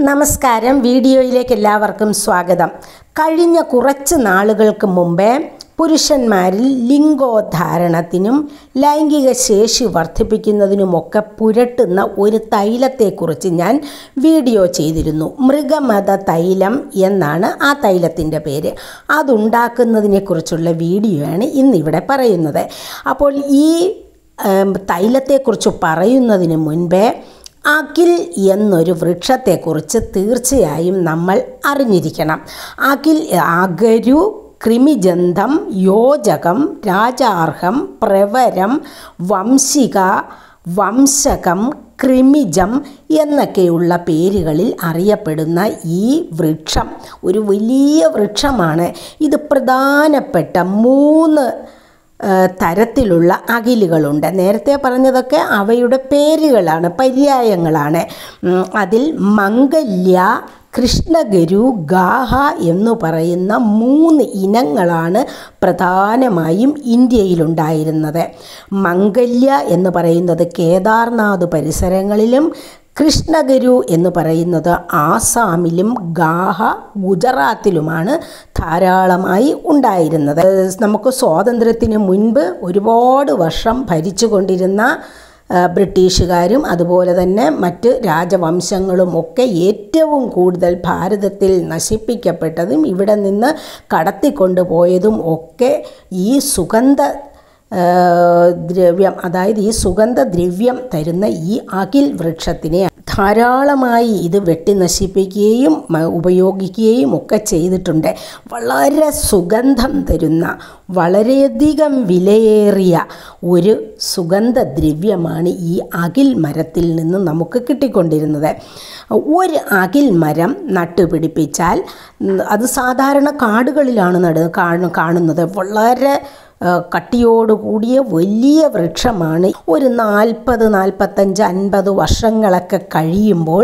നമസ്കാരം വീഡിയോയിലേക്ക് എല്ലാവർക്കും സ്വാഗതം കഴിഞ്ഞ കുറച്ച് നാളുകൾക്ക് മുമ്പേ പുരുഷന്മാരിൽ ലിംഗോദ്ധാരണത്തിനും ലൈംഗിക ശേഷി വർദ്ധിപ്പിക്കുന്നതിനുമൊക്കെ പുരട്ടുന്ന ഒരു തൈലത്തെക്കുറിച്ച് ഞാൻ വീഡിയോ ചെയ്തിരുന്നു മൃഗമത തൈലം എന്നാണ് ആ തൈലത്തിൻ്റെ പേര് അതുണ്ടാക്കുന്നതിനെക്കുറിച്ചുള്ള വീഡിയോയാണ് ഇന്നിവിടെ പറയുന്നത് അപ്പോൾ ഈ ഏം, തൈലത്തെക്കുറിച്ച് പറയുന്നതിന് മുൻപേ അകിൽ എന്നൊരു വൃക്ഷത്തെക്കുറിച്ച് തീർച്ചയായും നമ്മൾ അറിഞ്ഞിരിക്കണം അകിൽ അകരു കൃമിജന്തം യോജകം രാജാർഹം പ്രവരം വംശിക വംശകം കൃമിജം എന്നൊക്കെയുള്ള പേരുകളിൽ അറിയപ്പെടുന്ന ഈ വൃക്ഷം ഒരു വലിയ വൃക്ഷമാണ് ഇത് പ്രധാനപ്പെട്ട മൂന്ന് ഏഹ് തരത്തിലുള്ള അകിലുകളുണ്ട് നേരത്തെ പറഞ്ഞതൊക്കെ അവയുടെ പേരുകളാണ് പര്യായങ്ങളാണ് ഉം, അതിൽ മംഗല്യ കൃഷ്ണഗരു ഗാഹ എന്ന് പറയുന്ന മൂന്ന് ഇനങ്ങളാണ് പ്രധാനമായും ഇന്ത്യയിലുണ്ടായിരുന്നത് മംഗല്യ എന്ന് പറയുന്നത് കേദാർനാഥ് പരിസരങ്ങളിലും കൃഷ്ണഗരു എന്ന് പറയുന്നത് ആസാമിലും ഗാഹ ഗുജറാത്തിലുമാണ് ധാരാളമായി ഉണ്ടായിരുന്നത് നമുക്ക് സ്വാതന്ത്ര്യത്തിന് മുൻപ് ഒരുപാട് വർഷം ഭരിച്ചുകൊണ്ടിരുന്ന ആ, ബ്രിട്ടീഷുകാരും അതുപോലെ തന്നെ മറ്റ് രാജവംശങ്ങളും ഒക്കെ ഏറ്റവും കൂടുതൽ ഭാരതത്തിൽ നശിപ്പിക്കപ്പെട്ടതും ഇവിടെ നിന്ന് കടത്തിക്കൊണ്ടുപോയതും ഒക്കെ ഈ സുഗന്ധ ആ, ദ്രവ്യം അതായത് ഈ സുഗന്ധദ്രവ്യം തരുന്ന ഈ അകിൽ വൃക്ഷത്തിനെ ധാരാളമായി ഇത് വെട്ടി നശിപ്പിക്കുകയും മ- ഉപയോഗിക്കുകയും ഒക്കെ ചെയ്തിട്ടുണ്ട് വളരെ സുഗന്ധം തരുന്ന വളരെയധികം വിലയേറിയ ഒരു സുഗന്ധദ്രവ്യമാണ് ഈ അകിൽ മരത്തിൽ നിന്ന് നമുക്ക് കിട്ടിക്കൊണ്ടിരുന്നത് ഒരു അകിൽ മരം നട്ടുപിടിപ്പിച്ചാൽ ഉം, അത് സാധാരണ കാടുകളിലാണ് നട കാണു- കാണുന്നത് വളരെ ആ, കട്ടിയോട് കൂടിയ വലിയ വൃക്ഷമാണ് ഒരു നാൽപ്പത് നാൽപ്പത്തഞ്ച് അൻപത് വർഷങ്ങളൊക്കെ കഴിയുമ്പോൾ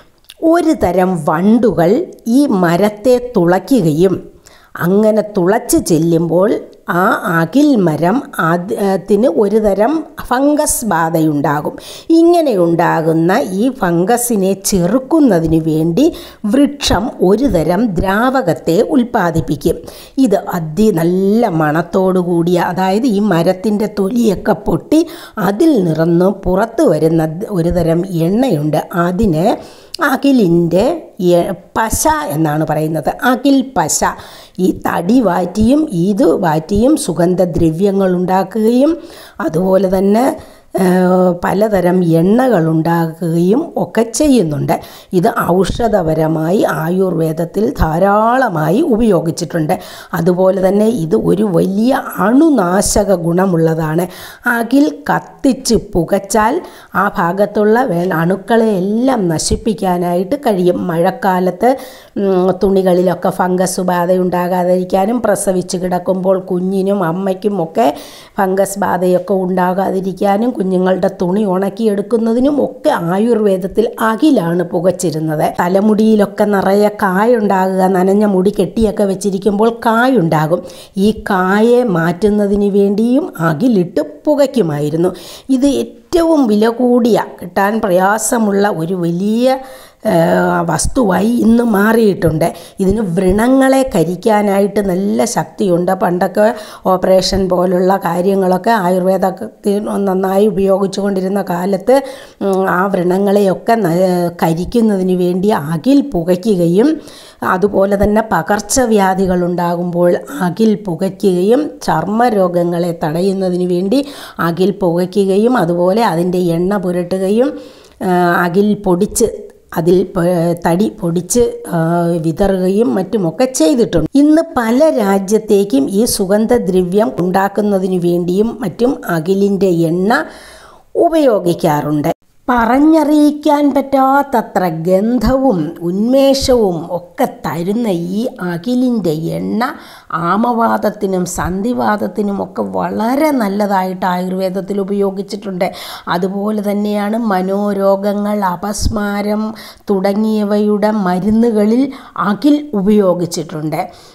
ഒരു തരം വണ്ടുകൾ ഈ മരത്തെ തുളയ്ക്കുകയും അങ്ങനെ തുളച്ച് ചെല്ലുമ്പോൾ ആ അകിൽ മരം അതിന് ഒരു തരം ഫംഗസ് ബാധയുണ്ടാകും ഇങ്ങനെ ഉണ്ടാകുന്ന ഈ ഫംഗസിനെ ചെറുക്കുന്നതിന് വേണ്ടി വൃക്ഷം ഒരു തരം ദ്രാവകത്തെ ഉൽപ്പാദിപ്പിക്കും ഇത് അതി നല്ല മണത്തോടു കൂടിയ അതായത് ഈ മരത്തിൻ്റെ തൊലിയൊക്കെ പൊട്ടി അതിൽ നിറന്ന് പുറത്ത് വരുന്ന ഒരു തരം എണ്ണയുണ്ട് അതിന് അകിലിൻ്റെ എ- പശ എന്നാണ് പറയുന്നത് അകിൽ പശ ഈ തടി വാറ്റിയും ഇത് വാറ്റിയും സുഗന്ധദ്രവ്യങ്ങൾ ഉണ്ടാക്കുകയും അതുപോലെ തന്നെ ആ, പലതരം എണ്ണകൾ ഉണ്ടാക്കുകയും ഒക്കെ ചെയ്യുന്നുണ്ട് ഇത് ഔഷധപരമായി ആയുർവേദത്തിൽ ധാരാളമായി ഉപയോഗിച്ചിട്ടുണ്ട് അതുപോലെ തന്നെ ഇത് ഒരു വലിയ അണുനാശക ഗുണമുള്ളതാണ് അകിൽ കത്തിച്ച് പുകച്ചാൽ ആ ഭാഗത്തുള്ള വേ അണുക്കളെ എല്ലാം നശിപ്പിക്കാനായിട്ട് കഴിയും മഴക്കാലത്ത് ഉം, തുണികളിലൊക്കെ ഫംഗസ് ബാധ ഉണ്ടാകാതിരിക്കാനും പ്രസവിച്ച് കിടക്കുമ്പോൾ കുഞ്ഞിനും അമ്മയ്ക്കും ഒക്കെ ഫംഗസ് ബാധയൊക്കെ ഉണ്ടാകാതിരിക്കാനും കുഞ്ഞുങ്ങളുടെ തുണി ഉണക്കിയെടുക്കുന്നതിനും ഒക്കെ ആയുർവേദത്തിൽ അകിലാണ് പുകച്ചിരുന്നത് തലമുടിയിലൊക്കെ നിറയെ കായുണ്ടാകുക നനഞ്ഞ മുടി കെട്ടിയൊക്കെ വെച്ചിരിക്കുമ്പോൾ കായുണ്ടാകും ഈ കായെ മാറ്റുന്നതിന് വേണ്ടിയും അകിലിട്ട് പുകയ്ക്കുമായിരുന്നു ഇത് ഏറ്റവും വില കൂടിയ കിട്ടാൻ പ്രയാസമുള്ള ഒരു വലിയ ആ, വസ്തുവായി ഇന്ന് മാറിയിട്ടുണ്ട് ഇതിന് വ്രണങ്ങളെ കരിക്കാനായിട്ട് നല്ല ശക്തിയുണ്ട് പണ്ടൊക്കെ ഓപ്പറേഷൻ പോലുള്ള കാര്യങ്ങളൊക്കെ ആയുർവേദത്തിൽ നന്നായി ഉപയോഗിച്ചുകൊണ്ടിരുന്ന കാലത്ത് ഉം, ആ വ്രണങ്ങളെയൊക്കെ ന- കരിക്കുന്നതിന് വേണ്ടി അകിൽ പുകയ്ക്കുകയും അതുപോലെ തന്നെ പകർച്ചവ്യാധികൾ ഉണ്ടാകുമ്പോൾ അകിൽ പുകയ്ക്കുകയും ചർമ്മരോഗങ്ങളെ തടയുന്നതിന് വേണ്ടി അകിൽ പുകയ്ക്കുകയും അതുപോലെ അതിൻ്റെ എണ്ണ പുരട്ടുകയും ആ, അകിൽ പൊടിച്ച് അതിൽ പ- തടി പൊടിച്ച് ആ, വിതറുകയും മറ്റുമൊക്കെ ചെയ്തിട്ടുണ്ട് ഇന്ന് പല രാജ്യത്തേക്കും ഈ സുഗന്ധദ്രവ്യം ഉണ്ടാക്കുന്നതിന് വേണ്ടിയും മറ്റും അകിലിൻ്റെ എണ്ണ ഉപയോഗിക്കാറുണ്ട് പറഞ്ഞറിയിക്കാൻ പറ്റാത്തത്ര ഗന്ധവും ഉന്മേഷവും ഒക്കെ തരുന്ന ഈ അകിലിൻ്റെ എണ്ണ ആമവാദത്തിനും സന്ധിവാദത്തിനും ഒക്കെ വളരെ നല്ലതായിട്ട് ആയുർവേദത്തിൽ ഉപയോഗിച്ചിട്ടുണ്ട് അതുപോലെ തന്നെയാണ് മനോരോഗങ്ങൾ അപസ്മാരം തുടങ്ങിയവയുടെ മരുന്നുകളിൽ അകിൽ ഉപയോഗിച്ചിട്ടുണ്ട്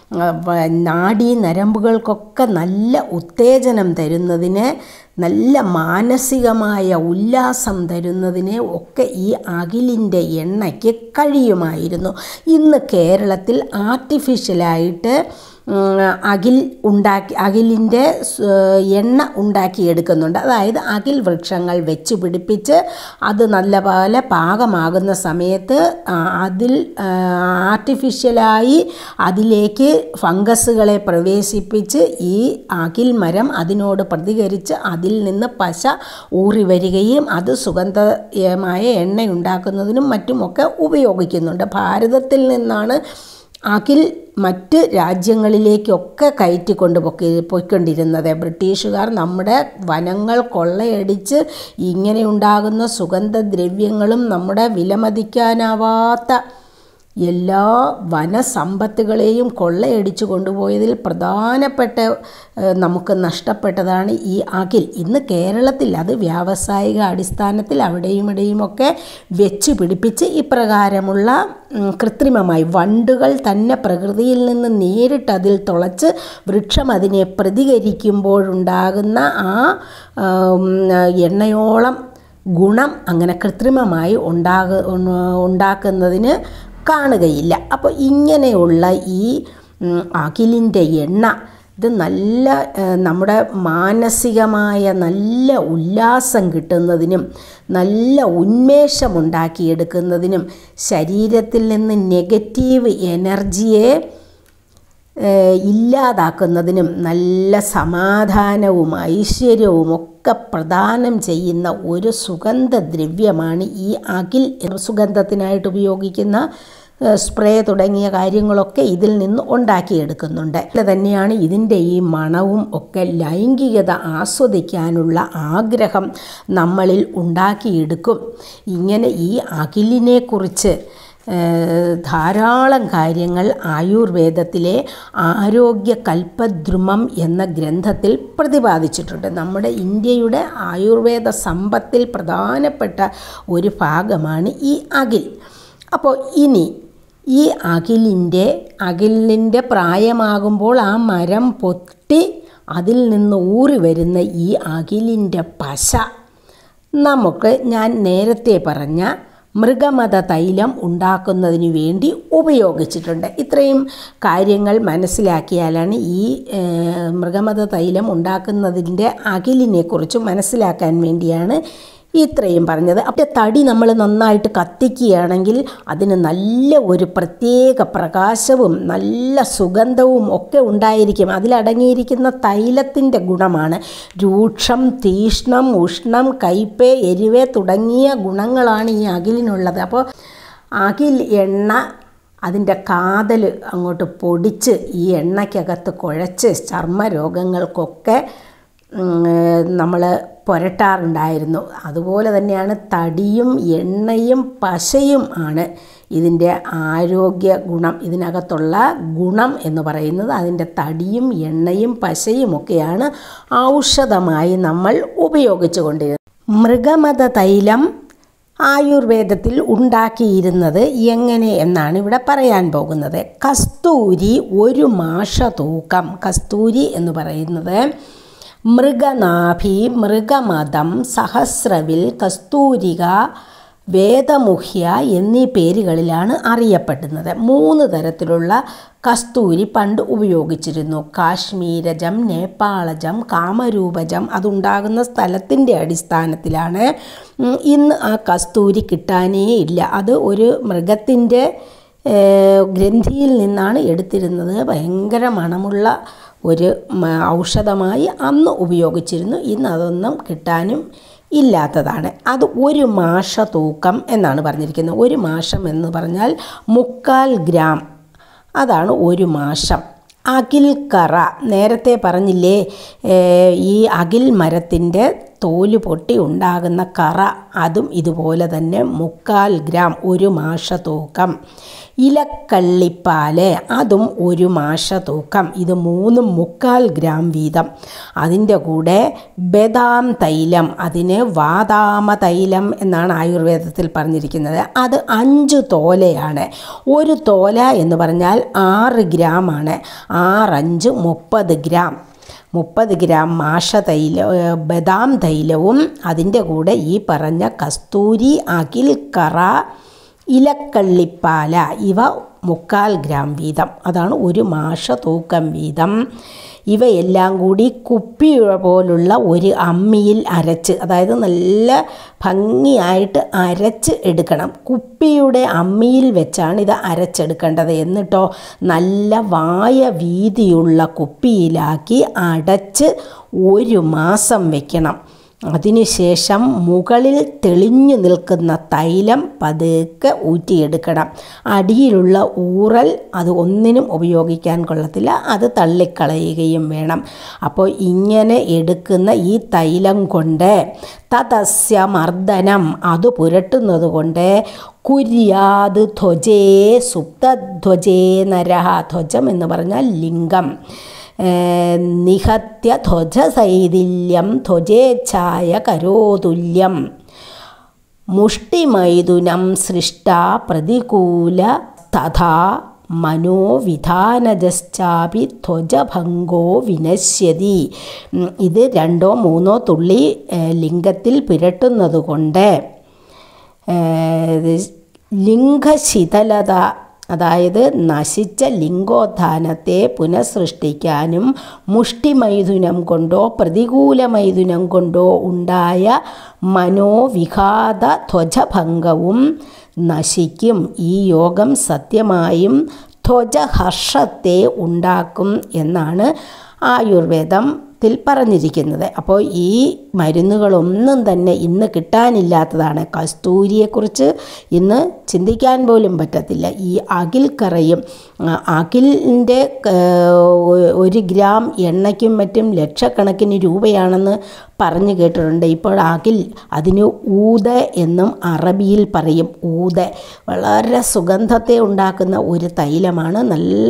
ആ, വ- നാഡീ നരമ്പുകൾക്കൊക്കെ നല്ല ഉത്തേജനം തരുന്നതിന് നല്ല മാനസികമായ ഉല്ലാസം തരുന്നതിന് ഒക്കെ ഈ അകിലിൻ്റെ എണ്ണയ്ക്ക് കഴിയുമായിരുന്നു ഇന്ന് കേരളത്തിൽ ആർട്ടിഫിഷ്യലായിട്ട് ഉം, അകിൽ ഉണ്ടാക്കി അകിലിൻ്റെ സ്- എണ്ണ ഉണ്ടാക്കിയെടുക്കുന്നുണ്ട് അതായത് അകിൽ വൃക്ഷങ്ങൾ വെച്ച് പിടിപ്പിച്ച് അത് നല്ലപോലെ പാകമാകുന്ന സമയത്ത് ആ, അതിൽ ആ, ആർട്ടിഫിഷ്യലായി അതിലേക്ക് ഫംഗസുകളെ പ്രവേശിപ്പിച്ച് ഈ അകിൽ മരം അതിനോട് പ്രതികരിച്ച് അതിൽ നിന്ന് പശ ഊറി വരികയും അത് സുഗന്ധമായ എണ്ണ ഉണ്ടാക്കുന്നതിനും മറ്റുമൊക്കെ ഉപയോഗിക്കുന്നുണ്ട് ഭാരതത്തിൽ നിന്നാണ് അകിൽ മറ്റ് രാജ്യങ്ങളിലേക്കൊക്കെ കയറ്റിക്കൊണ്ട് പൊക്കി പോയിക്കൊണ്ടിരുന്നത് ബ്രിട്ടീഷുകാർ നമ്മുടെ വനങ്ങൾ കൊള്ളയടിച്ച് ഇങ്ങനെ ഉണ്ടാകുന്ന സുഗന്ധദ്രവ്യങ്ങളും നമ്മുടെ വിലമതിക്കാനാവാത്ത എല്ലാ വനസമ്പത്തുകളെയും കൊള്ളയടിച്ചു കൊണ്ടുപോയതിൽ പ്രധാനപ്പെട്ട ഏഹ്, നമുക്ക് നഷ്ടപ്പെട്ടതാണ് ഈ അകിൽ ഇന്ന് കേരളത്തിൽ അത് വ്യാവസായിക അടിസ്ഥാനത്തിൽ അവിടെയും ഇവിടെയുമൊക്കെ വെച്ച് പിടിപ്പിച്ച് ഇപ്രകാരമുള്ള ഉം, കൃത്രിമമായി വണ്ടുകൾ തന്നെ പ്രകൃതിയിൽ നിന്ന് നേരിട്ട് അതിൽ തുളച്ച് വൃക്ഷം അതിനെ പ്രതികരിക്കുമ്പോഴുണ്ടാകുന്ന ആ ഉം, എണ്ണയോളം ഗുണം അങ്ങനെ കൃത്രിമമായി ഉണ്ടാക ഉണ്ടാക്കുന്നതിന് കാണുകയില്ല അപ്പോൾ ഇങ്ങനെയുള്ള ഈ ഉം, അകിലിൻ്റെ എണ്ണ ഇത് നല്ല ഏഹ്, നമ്മുടെ മാനസികമായ നല്ല ഉല്ലാസം കിട്ടുന്നതിനും നല്ല ഉന്മേഷമുണ്ടാക്കിയെടുക്കുന്നതിനും ശരീരത്തിൽ നിന്ന് നെഗറ്റീവ് എനർജിയെ ഏഹ് ഇല്ലാതാക്കുന്നതിനും നല്ല സമാധാനവും ഐശ്വര്യവും ഒക്കെ പ്രദാനം ചെയ്യുന്ന ഒരു സുഗന്ധദ്രവ്യമാണ് ഈ അകിൽ എന്ന സുഗന്ധത്തിനായിട്ട് ഉപയോഗിക്കുന്ന ഏഹ് സ്പ്രേ തുടങ്ങിയ കാര്യങ്ങളൊക്കെ ഇതിൽ നിന്ന് ഉണ്ടാക്കിയെടുക്കുന്നുണ്ട് ഇത് തന്നെയാണ് ഇതിൻ്റെ ഈ മണവും ഒക്കെ ലൈംഗികത ആസ്വദിക്കാനുള്ള ആഗ്രഹം നമ്മളിൽ ഉണ്ടാക്കിയെടുക്കും ഇങ്ങനെ ഈ അകിലിനെക്കുറിച്ച് ഏഹ് ധാരാളം കാര്യങ്ങൾ ആയുർവേദത്തിലെ ആരോഗ്യ കൽപ്പദ്രുമം എന്ന ഗ്രന്ഥത്തിൽ പ്രതിപാദിച്ചിട്ടുണ്ട് നമ്മുടെ ഇന്ത്യയുടെ ആയുർവേദ സമ്പത്തിൽ പ്രധാനപ്പെട്ട ഒരു ഭാഗമാണ് ഈ അകിൽ അപ്പോൾ ഇനി ഈ അകിലിൻ്റെ അകിലിൻ്റെ പ്രായമാകുമ്പോൾ ആ മരം പൊട്ടി അതിൽ നിന്ന് ഊറി വരുന്ന ഈ അകിലിൻ്റെ പശ നമുക്ക് ഞാൻ നേരത്തെ പറഞ്ഞ മൃഗമത തൈലം ഉണ്ടാക്കുന്നതിന് വേണ്ടി ഉപയോഗിച്ചിട്ടുണ്ട് ഇത്രയും കാര്യങ്ങൾ മനസ്സിലാക്കിയാലാണ് ഈ ഏഹ്, മൃഗമത തൈലം ഉണ്ടാക്കുന്നതിൻ്റെ അകിലിനെക്കുറിച്ച് മനസ്സിലാക്കാൻ വേണ്ടിയാണ് ഇത്രയും പറഞ്ഞത് അപ്പോൾ തടി നമ്മൾ നന്നായിട്ട് കത്തിക്കുകയാണെങ്കിൽ അതിന് നല്ല ഒരു പ്രത്യേക പ്രകാശവും നല്ല സുഗന്ധവും ഒക്കെ ഉണ്ടായിരിക്കും അതിലടങ്ങിയിരിക്കുന്ന തൈലത്തിൻ്റെ ഗുണമാണ് രൂക്ഷം തീഷ്ണം ഉഷ്ണം കയ്പ് എരിവ് തുടങ്ങിയ ഗുണങ്ങളാണ് ഈ അകിലിനുള്ളത് അപ്പോൾ അകിൽ എണ്ണ അതിൻ്റെ കാതൽ അങ്ങോട്ട് പൊടിച്ച് ഈ എണ്ണയ്ക്കകത്ത് കുഴച്ച് ചർമ്മ രോഗങ്ങൾക്കൊക്കെ നമ്മൾ പുരട്ടാറുണ്ടായിരുന്നു അതുപോലെ തന്നെയാണ് തടിയും എണ്ണയും പശയും ആണ് ഇതിൻ്റെ ആരോഗ്യ ഗുണം ഇതിനകത്തുള്ള ഗുണം എന്ന് പറയുന്നത് അതിൻ്റെ തടിയും എണ്ണയും പശയും ഒക്കെയാണ് ഔഷധമായി നമ്മൾ ഉപയോഗിച്ചു കൊണ്ടിരുന്നത് മൃഗമത തൈലം ആയുർവേദത്തിൽ ഉണ്ടാക്കിയിരുന്നത് എങ്ങനെ എന്നാണ് ഇവിടെ പറയാൻ പോകുന്നത് കസ്തൂരി ഒരു മാഷ തൂക്കം കസ്തൂരി എന്ന് പറയുന്നത് മൃഗനാഭി മൃഗമതം സഹസ്രവിൽ കസ്തൂരിക വേദമുഹ്യ എന്നീ പേരുകളിലാണ് അറിയപ്പെടുന്നത് മൂന്ന് തരത്തിലുള്ള കസ്തൂരി പണ്ട് ഉപയോഗിച്ചിരുന്നു കാശ്മീരജം നേപ്പാളജം കാമരൂപജം അതുണ്ടാകുന്ന സ്ഥലത്തിൻ്റെ അടിസ്ഥാനത്തിലാണ് ഉം, ഇന്ന് ആ കസ്തൂരി കിട്ടാനേ ഇല്ല അത് ഒരു മൃഗത്തിൻ്റെ ഏഹ്, ഗ്രന്ഥിയിൽ നിന്നാണ് എടുത്തിരുന്നത് ഭയങ്കര മണമുള്ള ഒരു മ- ഔഷധമായി അന്ന് ഉപയോഗിച്ചിരുന്നു ഇന്ന് അതൊന്നും കിട്ടാനും ഇല്ലാത്തതാണ് അത് ഒരു മാഷ തൂക്കം എന്നാണ് പറഞ്ഞിരിക്കുന്നത് ഒരു മാഷം എന്ന് പറഞ്ഞാൽ മുക്കാൽ ഗ്രാം അതാണ് ഒരു മാഷം അകിൽ കറ നേരത്തെ പറഞ്ഞില്ലേ ഏഹ്, ഈ അകിൽ മരത്തിൻ്റെ തോല് പൊട്ടി ഉണ്ടാകുന്ന കറ അതും ഇതുപോലെ തന്നെ മുക്കാൽ ഗ്രാം ഒരു മാഷ തൂക്കം ഇലക്കള്ളിപ്പാല് അതും ഒരു മാഷ തൂക്കം ഇത് മൂന്നും മുക്കാൽ ഗ്രാം വീതം അതിൻ്റെ കൂടെ ബദാം തൈലം അതിന് വാതാമ തൈലം എന്നാണ് ആയുർവേദത്തിൽ പറഞ്ഞിരിക്കുന്നത് അത് അഞ്ച് തോലയാണ് ഒരു തോല എന്ന് പറഞ്ഞാൽ ആറ് ഗ്രാം ആണ് ആറഞ്ച് മുപ്പത് ഗ്രാം മുപ്പത് ഗ്രാം മാഷ തൈല ബദാം തൈലവും അതിൻ്റെ കൂടെ ഈ പറഞ്ഞ കസ്തൂരി അകിൽ കറ ഇലക്കള്ളിപ്പാല ഇവ മുക്കാൽ ഗ്രാം വീതം അതാണ് ഒരു മാഷ തൂക്കം വീതം ഇവയെല്ലാം കൂടി കുപ്പി പോലുള്ള ഒരു അമ്മിയിൽ അരച്ച് അതായത് നല്ല ഭംഗിയായിട്ട് അരച്ച് എടുക്കണം കുപ്പിയുടെ അമ്മിയിൽ വെച്ചാണ് ഇത് അരച്ചെടുക്കേണ്ടത് എന്നിട്ടോ നല്ല വായ വീതിയുള്ള കുപ്പിയിലാക്കി അടച്ച് ഒരു മാസം വെക്കണം അതിനുശേഷം മുകളിൽ തെളിഞ്ഞു നിൽക്കുന്ന തൈലം പതുക്കെ ഊറ്റിയെടുക്കണം അടിയിലുള്ള ഊറൽ അത് ഒന്നിനും ഉപയോഗിക്കാൻ കൊള്ളത്തില്ല അത് തള്ളിക്കളയുകയും വേണം അപ്പോൾ ഇങ്ങനെ എടുക്കുന്ന ഈ തൈലം കൊണ്ട് തതസ്യ മർദ്ദനം അത് പുരട്ടുന്നത് കൊണ്ട് കുര്യാത് ധ്വജേ സുപ്തധ്വജേ നരഹ ധ്വജം എന്ന് പറഞ്ഞാൽ ലിംഗം നിഹത്യ ധ്വജസൈതില്യം ധ്വജേച്ഛായ കരോതുല്യം മുഷ്ടിമൈഥുനം സൃഷ്ട പ്രതികൂല തഥാ മനോവിധാനജശ്ചാപി ധ്വജഭംഗോ വിനശ്യതി ഇത് രണ്ടോ മൂന്നോ തുള്ളി ലിംഗത്തിൽ പുരട്ടുന്നതുകൊണ്ട് ലിംഗശിഥലത അതായത് നശിച്ച ലിംഗോത്ഥാനത്തെ പുനഃസൃഷ്ടിക്കാനും മുഷ്ടിമൈഥുനം കൊണ്ടോ പ്രതികൂല മൈഥുനം കൊണ്ടോ ഉണ്ടായ മനോവിഘാത ധ്വജഭംഗവും നശിക്കും ഈ യോഗം സത്യമായും ധ്വജഹർഷത്തെ ഉണ്ടാക്കും എന്നാണ് ആയുർവേദം ത്തിൽ പറഞ്ഞിരിക്കുന്നത് അപ്പോൾ ഈ മരുന്നുകളൊന്നും തന്നെ ഇന്ന് കിട്ടാനില്ലാത്തതാണ് കസ്തൂരിയെക്കുറിച്ച് ഇന്ന് ചിന്തിക്കാൻ പോലും പറ്റത്തില്ല ഈ അകിൽക്കറയും അകിലിൻ്റെ ഒരു ഗ്രാം എണ്ണയ്ക്കും മറ്റും ലക്ഷക്കണക്കിന് രൂപയാണെന്ന് പറഞ്ഞു കേട്ടിട്ടുണ്ട് ഇപ്പോൾ അകിൽ അതിന് ഊത എന്നും അറബിയിൽ പറയും ഊത വളരെ സുഗന്ധത്തെ ഉണ്ടാക്കുന്ന ഒരു തൈലമാണ് നല്ല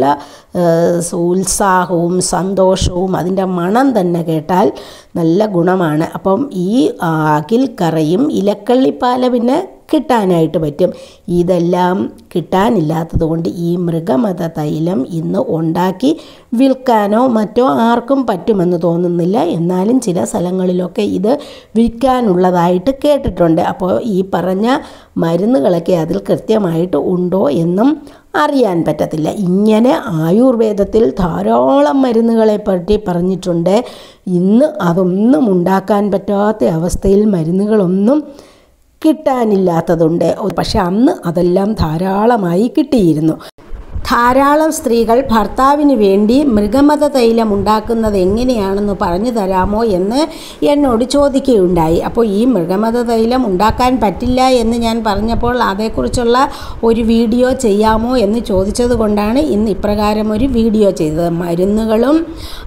ഉത്സാഹവും സന്തോഷവും അതിൻ്റെ മണം തന്നെ കേട്ടാൽ നല്ല ഗുണമാണ് അപ്പം ഈ അകിൽ കറയും ഇലക്കള്ളിപ്പാല പിന്നെ കിട്ടാനായിട്ട് പറ്റും ഇതെല്ലാം കിട്ടാനില്ലാത്തത് കൊണ്ട് ഈ മൃഗമത തൈലം ഇന്ന് ഉണ്ടാക്കി വിൽക്കാനോ മറ്റോ ആർക്കും പറ്റുമെന്ന് തോന്നുന്നില്ല എന്നാലും ചില സ്ഥലങ്ങളിലൊക്കെ ഇത് വിൽക്കാനുള്ളതായിട്ട് കേട്ടിട്ടുണ്ട് അപ്പോൾ ഈ പറഞ്ഞ മരുന്നുകളൊക്കെ അതിൽ കൃത്യമായിട്ട് ഉണ്ടോ എന്നും അറിയാൻ പറ്റത്തില്ല ഇങ്ങനെ ആയുർവേദത്തിൽ ധാരാളം മരുന്നുകളെ പറ്റി പറഞ്ഞിട്ടുണ്ട് ഇന്ന് അതൊന്നും ഉണ്ടാക്കാൻ പറ്റാത്ത അവസ്ഥയിൽ മരുന്നുകളൊന്നും കിട്ടാനില്ലാത്തതുണ്ട് പക്ഷെ അന്ന് അതെല്ലാം ധാരാളമായി കിട്ടിയിരുന്നു ധാരാളം സ്ത്രീകൾ ഭർത്താവിന് വേണ്ടി മൃഗമത തൈലം ഉണ്ടാക്കുന്നത് എങ്ങനെയാണെന്ന് പറഞ്ഞു തരാമോ എന്ന് എന്നോട് ചോദിക്കുകയുണ്ടായി അപ്പോൾ ഈ മൃഗമത തൈലം ഉണ്ടാക്കാൻ പറ്റില്ല എന്ന് ഞാൻ പറഞ്ഞപ്പോൾ അതേക്കുറിച്ചുള്ള ഒരു വീഡിയോ ചെയ്യാമോ എന്ന് ചോദിച്ചത് കൊണ്ടാണ് ഇന്ന് ഇപ്രകാരം ഒരു വീഡിയോ ചെയ്തത് മരുന്നുകളും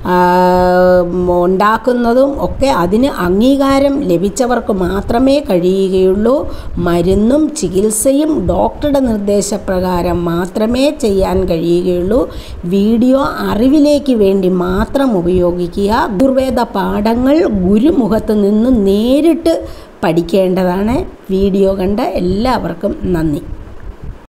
ഉണ്ടാക്കുന്നതും ഒക്കെ അതിന് അംഗീകാരം ലഭിച്ചവർക്ക് മാത്രമേ കഴിയുകയുള്ളൂ മരുന്നും ചികിത്സയും ഡോക്ടറുടെ നിർദ്ദേശപ്രകാരം മാത്രമേ ചെയ്യാൻ കഴിയുകയുള്ളൂ വീഡിയോ അറിവിലേക്ക് വേണ്ടി മാത്രം ഉപയോഗിക്കുക ആയുർവേദ പാഠങ്ങൾ ഗുരുമുഖത്ത് നിന്ന് നേരിട്ട് പഠിക്കേണ്ടതാണ് വീഡിയോ കണ്ട എല്ലാവർക്കും നന്ദി